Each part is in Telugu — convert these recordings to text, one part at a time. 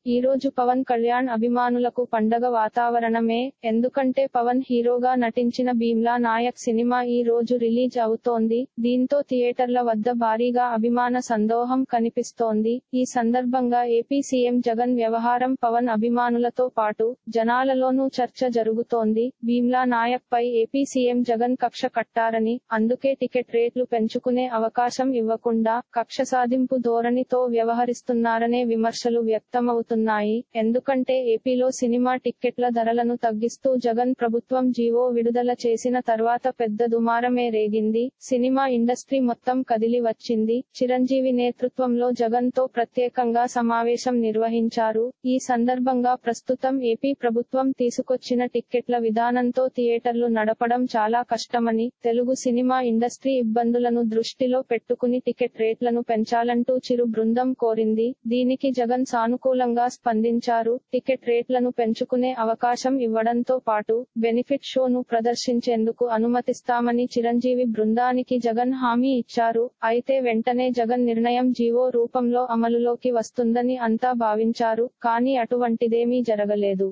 ఈ రోజు పవన్ కళ్యాణ్ అభిమానులకు పండగ వాతావరణమే ఎందుకంటే పవన్ హీరోగా నటించిన భీమ్లా నాయక్ సినిమా ఈ రోజు రిలీజ్ అవుతోంది దీంతో థియేటర్ల వద్ద భారీగా అభిమాన సందోహం కనిపిస్తోంది ఈ సందర్భంగా ఏపీ సీఎం జగన్ వ్యవహారం పవన్ అభిమానులతో పాటు జనాలలోనూ చర్చ జరుగుతోంది భీమ్లా నాయక్ పై ఏపీ సీఎం జగన్ కక్ష కట్టారని అందుకే టికెట్ రేట్లు పెంచుకునే అవకాశం ఇవ్వకుండా కక్ష సాధింపు ధోరణితో వ్యవహరిస్తున్నారనే విమర్శలు వ్యక్తమవుతున్నాయి ఎందుకంటే ఏపీలో సినిమా టిక్కెట్ల ధరలను తగ్గిస్తూ జగన్ ప్రభుత్వం జీవో విడుదల చేసిన తర్వాత పెద్ద దుమారమే రేగింది సినిమా ఇండస్ట్రీ మొత్తం కదిలి వచ్చింది చిరంజీవి నేతృత్వంలో జగన్ తో ప్రత్యేకంగా సమావేశం నిర్వహించారు ఈ సందర్భంగా ప్రస్తుతం ఏపీ ప్రభుత్వం తీసుకొచ్చిన టిక్కెట్ల విధానంతో థియేటర్లు నడపడం చాలా కష్టమని తెలుగు సినిమా ఇండస్ట్రీ ఇబ్బందులను దృష్టిలో పెట్టుకుని టికెట్ రేట్లను పెంచాలంటూ చిరు బృందం కోరింది దీనికి జగన్ సానుకూలంగా స్పందించారు టికెట్ రేట్లను పెంచుకునే అవకాశం ఇవ్వడంతో పాటు బెనిఫిట్ షోను ప్రదర్శించేందుకు అనుమతిస్తామని చిరంజీవి బృందానికి జగన్ హామీ ఇచ్చారు అయితే వెంటనే జగన్ నిర్ణయం జీవో రూపంలో అమలులోకి వస్తుందని అంతా భావించారు కానీ అటువంటిదేమీ జరగలేదు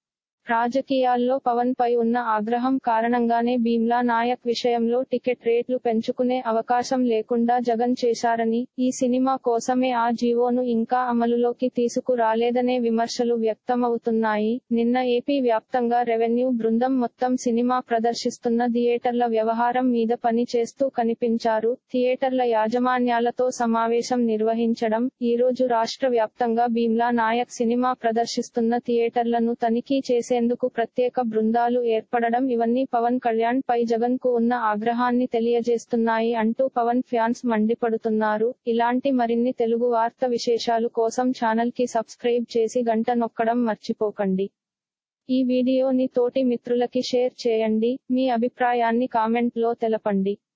రాజకీయాల్లో పవన్ పై ఉన్న ఆగ్రహం కారణంగానే భీమ్లా నాయక్ విషయంలో టికెట్ రేట్లు పెంచుకునే అవకాశం లేకుండా జగన్ చేశారని ఈ సినిమా కోసమే ఆ జీవోను ఇంకా అమలులోకి తీసుకురాలేదనే విమర్శలు వ్యక్తమవుతున్నాయి నిన్న ఏపీ వ్యాప్తంగా రెవెన్యూ బృందం మొత్తం సినిమా ప్రదర్శిస్తున్న థియేటర్ల వ్యవహారం మీద పని చేస్తూ కనిపించారు థియేటర్ల యాజమాన్యాలతో సమావేశం నిర్వహించడం ఈ రోజు రాష్ట్ర వ్యాప్తంగా భీమ్లా నాయక్ సినిమా ప్రదర్శిస్తున్న థియేటర్లను తనిఖీ చేసేందుకు ప్రత్యేక బృందాలు ఏర్పడడం ఇవన్నీ పవన్ కళ్యాణ్ పై జగన్ కు ఉన్న ఆగ్రహాన్ని తెలియజేస్తున్నాయి అంటూ పవన్ ఫ్యాన్స్ మండిపడుతున్నారు ఇలాంటి మరిన్ని తెలుగు వార్త విశేషాలు కోసం ఛానల్ కి సబ్స్క్రైబ్ చేసి గంట నొక్కడం మర్చిపోకండి ఈ వీడియోని తోటి మిత్రులకి షేర్ చేయండి మీ అభిప్రాయాన్ని కామెంట్ లో తెలపండి